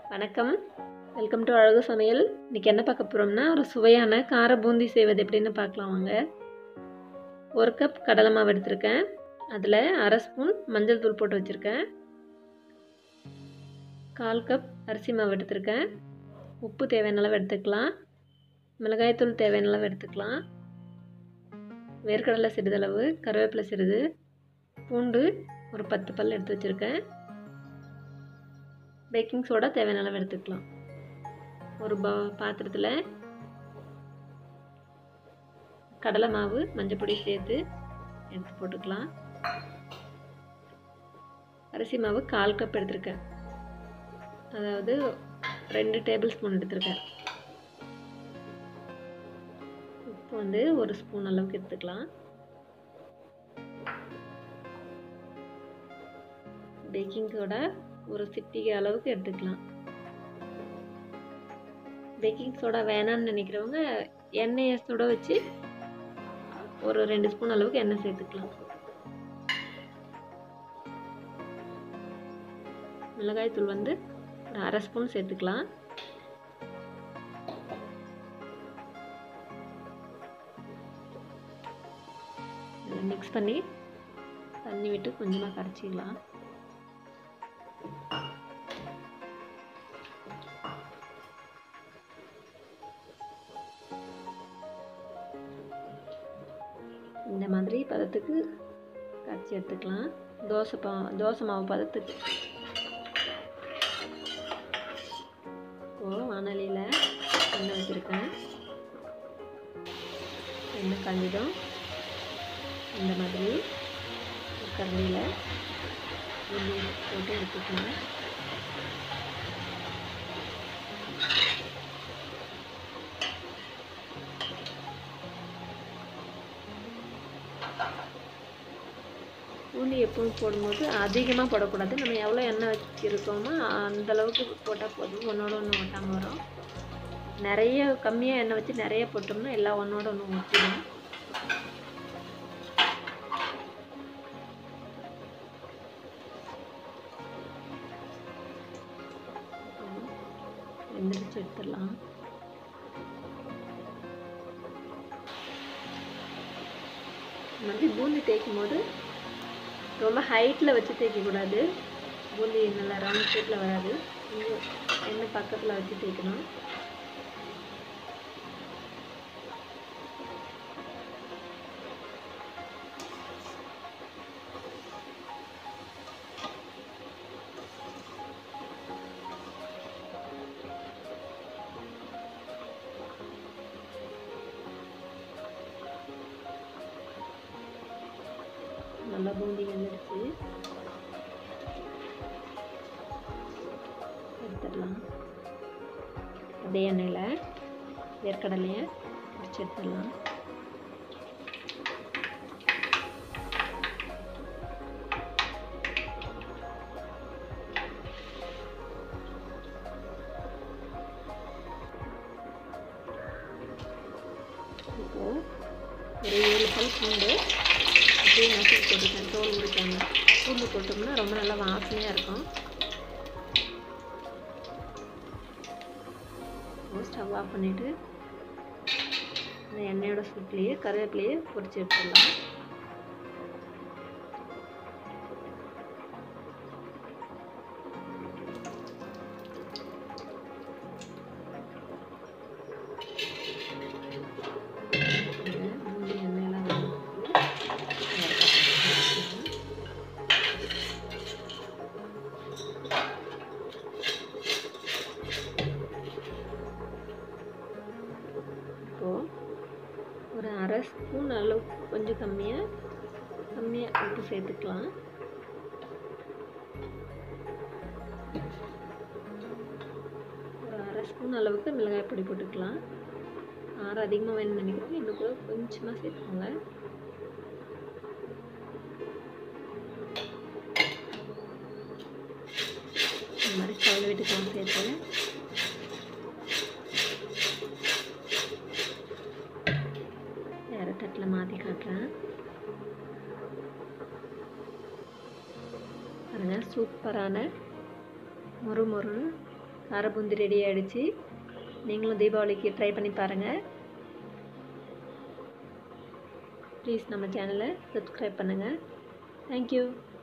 வணக்கம் welcome to அழகு சமையல் இன்றைக்கி என்ன பார்க்க போகிறோம்னா ஒரு சுவையான கார பூந்தி செய்வது எப்படின்னு பார்க்கலாம் வாங்க ஒரு கப் கடலை மாவு எடுத்திருக்கேன் அதில் அரை ஸ்பூன் மஞ்சள் தூள் போட்டு வச்சுருக்கேன் கால் கப் அரிசி மாவு எடுத்திருக்கேன் உப்பு தேவையான அளவு எடுத்துக்கலாம் மிளகாய்த்தூள் தேவையான அளவு எடுத்துக்கலாம் வேர்க்கடலை சிறிதளவு கருவேப்பிலை சிறிது பூண்டு ஒரு பத்து பல் எடுத்து வச்சுருக்கேன் பேக்கிங் சோடா தேவையான அளவு எடுத்துக்கலாம் ஒரு பா பாத்திரத்தில் கடலை மாவு மஞ்சள் பொடி சேர்த்து எடுத்து போட்டுக்கலாம் அரிசி மாவு கால் கப் எடுத்திருக்கேன் அதாவது ரெண்டு டேபிள் ஸ்பூன் எடுத்திருக்கேன் உப்பு வந்து ஒரு ஸ்பூன் அளவுக்கு எடுத்துக்கலாம் பேக்கிங் சோடா ஒரு சிட்டிகை அளவுக்கு எடுத்துக்கலாம் பேக்கிங் சோடா வேணான்னு நினைக்கிறவங்க எண்ணெயை சுட வச்சு ஒரு ரெண்டு ஸ்பூன் அளவுக்கு எண்ணெய் சேர்த்துக்கலாம் மிளகாய் தூள் வந்து ஒரு அரை ஸ்பூன் சேர்த்துக்கலாம் மிக்ஸ் பண்ணி தண்ணி விட்டு கொஞ்சமாக கரைச்சிக்கலாம் இந்த மாதிரி பதத்துக்கு கரைச்சி எடுத்துக்கலாம் தோசை பா தோசை மாவு பதத்துக்கு இப்போது வானலியில் எண்ணெய் வச்சுருக்கேன் எண்ணெய் காஞ்சதும் இந்த மாதிரி கரண்டியில் உள்ளி போட்டு எடுத்துக்கலாம் பூந்தி எப்பவும் போடும்போது அதிகமாக போடக்கூடாது நம்ம எவ்வளோ எண்ணெய் வச்சுருக்கோமோ அந்தளவுக்கு போட்டால் போதும் ஒன்றோட ஒன்று ஒட்டாமல் வரும் நிறைய கம்மியாக எண்ணெய் வச்சு நிறைய போட்டோம்னா எல்லாம் ஒன்றோட ஒன்று ஒட்டிடும் எந்திரிச்சு எடுத்துடலாம் இந்த மாதிரி பூந்தி தேய்க்கும் போது ரொம்ப ஹைட்டில் வச்சு தேய்க்கக்கூடாது பூந்தி நல்லா ரவுண்ட் ஷேப்பில் வராது கொஞ்சம் எண்ணெய் பக்கத்தில் வச்சு தேய்க்கணும் நல்லா பூந்தி வந்துடுச்சு எடுத்துடலாம் அதே எண்ணெயில் வேர்க்கடலையை பிடிச்சி எடுத்துடலாம் இப்போது ஒரு ஏழு பல் பூண்டு அப்படியே நசுக்கி போட்டுக்கேன் தோல் உரிக்காம பூண்டு போட்டோம்னா ரொம்ப நல்லா வாசனையாக இருக்கும் ஸ்டவ் ஆஃப் பண்ணிவிட்டு இந்த எண்ணெயோட சூட்லேயே கருவேப்பிலையே பொரிச்சு எடுத்துடலாம் இப்போது ஒரு அரை ஸ்பூன் அளவுக்கு கொஞ்சம் கம்மியாக கம்மியாக உப்பு சேர்த்துக்கலாம் ஒரு அரை ஸ்பூன் அளவுக்கு மிளகாய் பொடி போட்டுக்கலாம் காரம் அதிகமாக வேணும்னு நினைக்கிறேன் இன்னும் கூட கொஞ்சமாக சேர்த்துக்கோங்க இந்த மாதிரி ஸ்டவ்வில் விட்டுக்கலாம் சேர்த்து வேறு தட்டில் மாற்றி காட்டுறேன் பாருங்கள் சூப்பரான மொறு மொறு கார பூந்தி ரெடி ஆகிடுச்சு நீங்களும் தீபாவளிக்கு ட்ரை பண்ணி பாருங்கள் ப்ளீஸ் நம்ம சேனலை சப்ஸ்கிரைப் பண்ணுங்கள் தேங்க்யூ